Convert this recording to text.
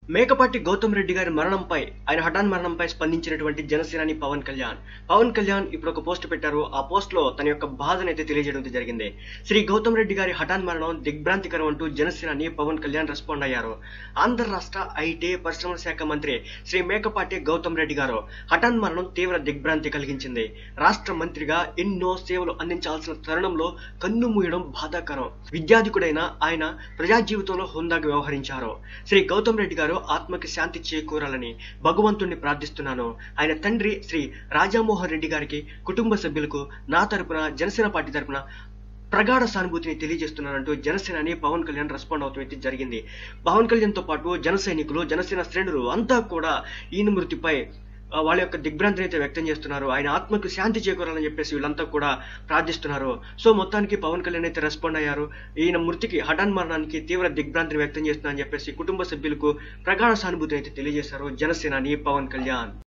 మేకపాటి గౌతమ్ రెడ్డి గారి మరణంపై ఆయన హఠాన్ మరణంపై స్పందించినటువంటి జనసేనాని పవన్ కళ్యాణ్ పవన్ కళ్యాణ్ ఇప్పుడు ఒక పోస్ట్ పెట్టారు ఆ పోస్ట్ లో తన యొక్క బాధనైతే తెలియజేయడం అయితే జరిగింది శ్రీ గౌతమ్ రెడ్డి గారి హఠాన్ మరణం దిగ్భ్రాంతికరం అంటూ జనసేనాని పవన్ కళ్యాణ్ రెస్పాండ్ అయ్యారు ఆంధ్ర రాష్ట్ర ఐటీ పరిశ్రమల శాఖ మంత్రి శ్రీ మేకపాటి గౌతమ్ రెడ్డి గారు హఠాన్ మరణం తీవ్ర దిగ్భ్రాంతి కలిగించింది రాష్ట్ర మంత్రిగా ఎన్నో సేవలు అందించాల్సిన తరుణంలో కన్ను మూయడం బాధాకరం విద్యాధికుడైన ఆయన ప్రజా జీవితంలో హుందాగా వ్యవహరించారు శ్రీ గౌతమ్ రెడ్డి గారు ఆత్మకి శాంతి చేకూరాలని భగవంతుణ్ణి ప్రార్థిస్తున్నాను ఆయన తండ్రి శ్రీ రాజామోహన్ రెడ్డి గారికి కుటుంబ సభ్యులకు నా తరపున జనసేన పార్టీ తరపున ప్రగాఢ సానుభూతిని తెలియజేస్తున్నానంటూ జనసేనని పవన్ కళ్యాణ్ రెస్పాండ్ అవుతూ అయితే జరిగింది పవన్ కళ్యాణ్ తో పాటు జన సైనికులు జనసేన శ్రేణులు అంతా కూడా ఈయన మృతిపై ఆ, వాళ్ళ యొక్క దిగ్భ్రాంతిని అయితే వ్యక్తం చేస్తున్నారు ఆయన ఆత్మకు శాంతి చేకూరాలని చెప్పేసి వీళ్ళంతా కూడా ప్రార్థిస్తున్నారు సో మొత్తానికి పవన్ కళ్యాణ్ అయితే రెస్పాండ్ అయ్యారు ఈయన మృతికి హఠాన్ మరణానికి తీవ్ర దిగ్భ్రాంతిని వ్యక్తం చేస్తున్నా అని చెప్పేసి కుటుంబ సభ్యులకు ప్రగాఢ సానుభూతిని అయితే తెలియజేశారు జనసేనాని పవన్ కళ్యాణ్